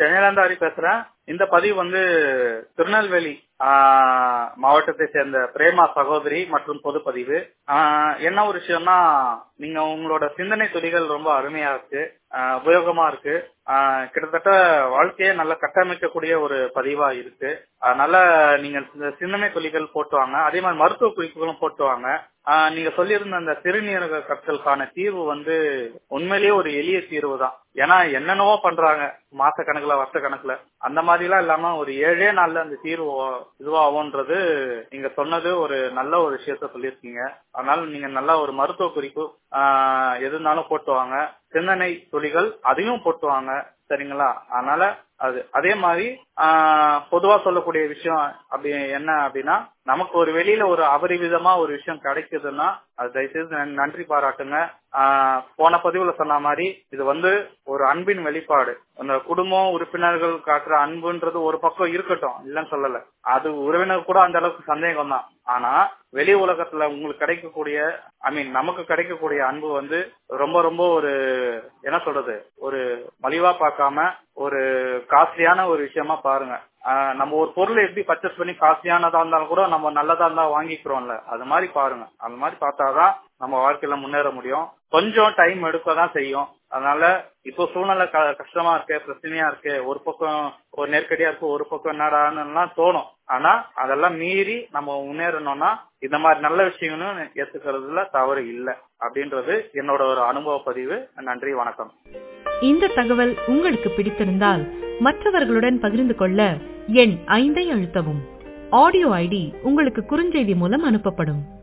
சென்னையில இருந்து ஹரி பேசுறேன் இந்த பதிவு வந்து திருநெல்வேலி ஆஹ், மாவட்டத்தை சேர்ந்த பிரேமா சகோதரி மற்றும் பொதுப்பதிவு ஆஹ், என்ன ஒரு விஷயம்னா நீங்க உங்களோட சிந்தனை துளிகள் ரொம்ப அருமையா இருக்கு ஆஹ், உபயோகமா இருக்கு ஆஹ், கிட்டத்தட்ட வாழ்க்கையை நல்லா கட்டமைக்கக்கூடிய ஒரு பதிவா இருக்கு அதனால நீங்க இந்த சிந்தனை துளிகள் போட்டு வாங்க அதே மாதிரி மருத்துவ குறிப்புகளும் போட்டு வாங்க ஆஹ், நீங்க சொல்லியிருந்த அந்த சிறுநீரக கற்களுக்கான தீர்வு வந்து உண்மையிலேயே ஒரு எளிய தீர்வு தான் ஏன்னா என்னென்னவோ பண்றாங்க மாச கணக்குல வருஷ கணக்குல அந்த மாதிரி எல்லாம் இல்லாம ஒரு ஏழே நாள்ல அந்த தீர்வு இதுவாகும்ன்றது நீங்க சொன்னது ஒரு நல்ல ஒரு விஷயத்த சொல்லியிருக்கீங்க அதனால நீங்க நல்ல ஒரு மருத்துவ குறிப்பு ஆஹ், எது இருந்தாலும் போட்டு வாங்க சிந்தனை துளிகள் அதையும் போட்டு வாங்க சரிங்களா அதனால அது அதே மாதிரி ஆஹ், பொதுவா சொல்லக்கூடிய விஷயம் அப்படி என்ன அப்படின்னா நமக்கு ஒரு வெளியில ஒரு அபரிவிதமா ஒரு விஷயம் கிடைக்குதுன்னா அது தயவுசெய்து நன்- நன்றி பாராட்டுங்க ஆஹ், போன பதிவுல சொன்ன மாதிரி இது வந்து ஒரு அன்பின் வெளிப்பாடு அந்த குடும்பம் உறுப்பினர்கள் காட்டுற அன்புன்றது ஒரு பக்கம் இருக்கட்டும் இல்லைன்னு சொல்லல அது உறவினர் கூட அந்த அளவுக்கு சந்தேகம் தான் ஆனா வெளி உலகத்துல உங்களுக்கு கிடைக்கக்கூடிய ஐ மீன் நமக்கு கிடைக்கக்கூடிய அன்பு வந்து ரொம்ப ரொம்ப ஒரு என்ன சொல்றது ஒரு மலிவா பார்க்காம ஒரு காஸ்ட்லியான ஒரு விஷயமா பாருங்க ஆஹ் நம்ம ஒரு பொருளை எப்படி பர்ச்சேஸ் பண்ணி காஸ்ட்லியானதா இருந்தாலும் கூட நம்ம நல்லதா இருந்தா வாங்கிக்கிறோம்ல அது மாதிரி பாருங்க அது மாதிரி பார்த்தாதான் நம்ம வாழ்க்கையில முன்னேற முடியும் கொஞ்சம் டைம் எடுக்க தான் செய்யும் அதனால இப்போ சூழ்நிலை க- கஷ்டமா இருக்கு பிரச்சனையா இருக்கு ஒரு பக்கம் ஒரு நெருக்கடியா இருக்கு ஒரு பக்கம் என்னடான்னு எல்லாம் தோணும் ஆனா அதெல்லாம் மீறி நம்ம முன்னேறணும்னா இந்த மாதிரி நல்ல விஷயங்களும் ஏத்துக்கிறதுல தவறு இல்லை அப்படின்றது என்னோட ஒரு அனுபவ பதிவு நன்றி வணக்கம் இந்த தகவல் உங்களுக்கு பிடித்திருந்தால் மற்றவர்களுடன் பகிர்ந்து கொள்ள எண் ஐந்தை அழுத்தவும் ஆடியோ ஐடி உங்களுக்கு குறுஞ்செய்தி மூலம் அனுப்பப்படும்